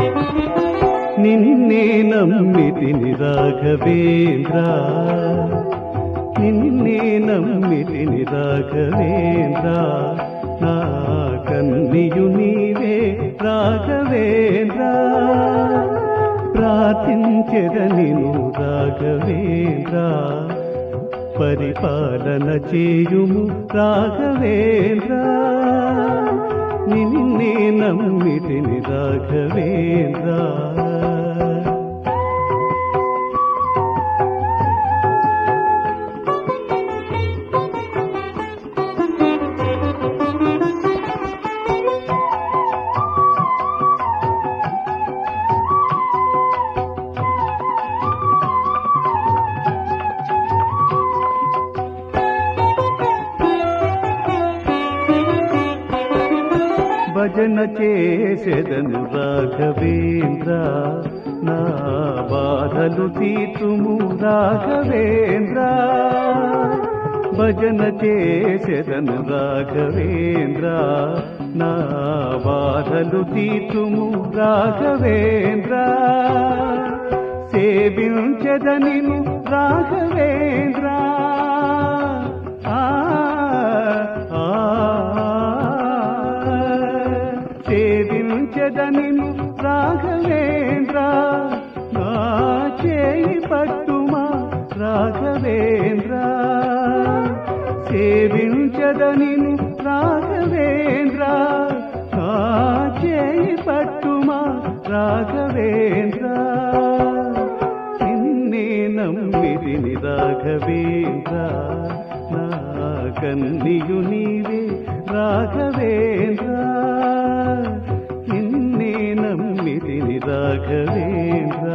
నిన్నే నమ్మితిని రాఘవేంద్ర నిన్నే నమ్మితిని రాఘవేంద్ర నా కన్నియు నీవే రాఘవేంద్ర ప్రార్థించెద నిను రాఘవేంద్ర పరిపాలన చేయుము రాఘవేంద్ర నిన్నే నమ్మితిని రాఘవేంద్ర భజన చేసెదను రాఘవేంద్ర నా బాధలు తీర్చుము రాఘవేంద్ర భజన చేసెదను రాఘవేంద్ర నా బాధలు తీర్చుము రాఘవేంద్ర సేవించదనిను రాఘవేంద్ర ఆ ఆ సేవించదనిను రాఘవేంద్ర నా చేయి పట్టుమా రాఘవేంద్ర సేవించదనిను రాఘవేంద్ర నా చేయి పట్టుమా రాఘవేంద్ర నిన్నే నమ్మిదిని రాఘవేంద్ర నా కన్నియు నీవే రాఘవేంద్ర నిన్నే నమ్మిదిని రాఘవేంద్ర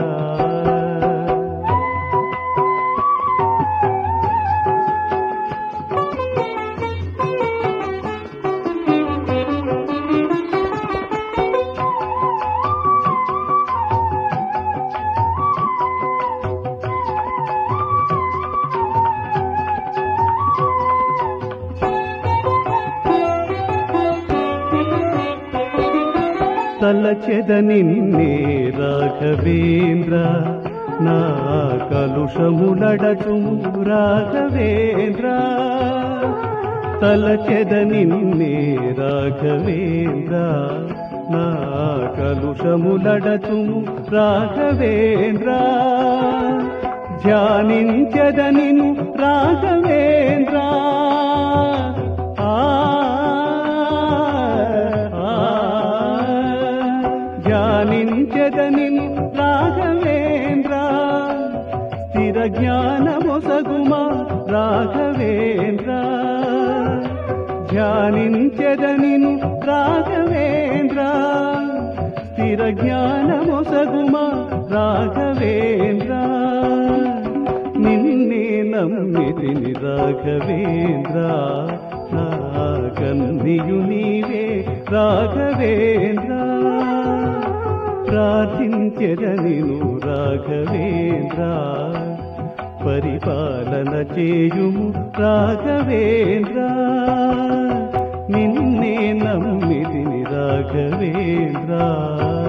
తలచెద నిన్నే రాఘవేంద్ర నా కలుషములడచుము రాఘవేంద్ర తలచెద నిన్నే రాఘవేంద్ర నా కలుషములడచుము రాఘవేంద్ర ధ్యానించదనిను రాఘవేంద్ర ఆ ధ్యానించదనిను రాఘవేంద్ర స్థిర జ్ఞానమొసగుమా రాఘవేంద్ర ధ్యానించదనిను రాఘవేంద్ర స్థిర జ్ఞానమొసగుమా రాఘవేంద్ర నిన్నే నమ్మితిని రాఘవేంద్ర నా కన్నియు నీవే రాఘవేంద్ర ప్రార్థించెదనిను రాఘవేంద్ర పరిపాలన చేయుము రాఘవేంద్ర నిన్నే నమ్మితిని రాఘవేంద్ర